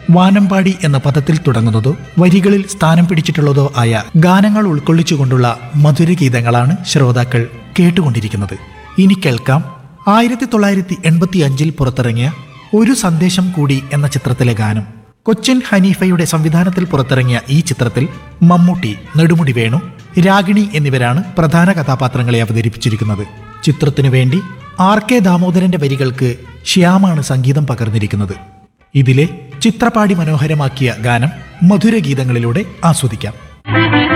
വാനമ്പാടി എന്ന പദത്തിൽ തുടങ്ങുന്നതോ വരികളിൽ സ്ഥാനം പിടിച്ചിട്ടുള്ളതോ ആയ ഗാനങ്ങൾ ഉൾക്കൊള്ളിച്ചുകൊണ്ടുള്ള മധുരഗീതങ്ങളാണ് ശ്രോതാക്കൾ കേട്ടുകൊണ്ടിരിക്കുന്നത് ഇനി കേൾക്കാം ആയിരത്തി തൊള്ളായിരത്തി എൺപത്തി അഞ്ചിൽ പുറത്തിറങ്ങിയ ഒരു സന്ദേശം കൂടി എന്ന ചിത്രത്തിലെ ഗാനം കൊച്ചിൻ ഹനീഫയുടെ സംവിധാനത്തിൽ പുറത്തിറങ്ങിയ ഈ ചിത്രത്തിൽ മമ്മൂട്ടി നെടുമുടി വേണു രാഗിണി എന്നിവരാണ് പ്രധാന കഥാപാത്രങ്ങളെ അവതരിപ്പിച്ചിരിക്കുന്നത് ചിത്രത്തിനു വേണ്ടി ആർ കെ ദാമോദരന്റെ വരികൾക്ക് ശ്യാമാണ് സംഗീതം പകർന്നിരിക്കുന്നത് ഇതിലെ ചിത്രപാടി മനോഹരമാക്കിയ ഗാനം മധുരഗീതങ്ങളിലൂടെ ആസ്വദിക്കാം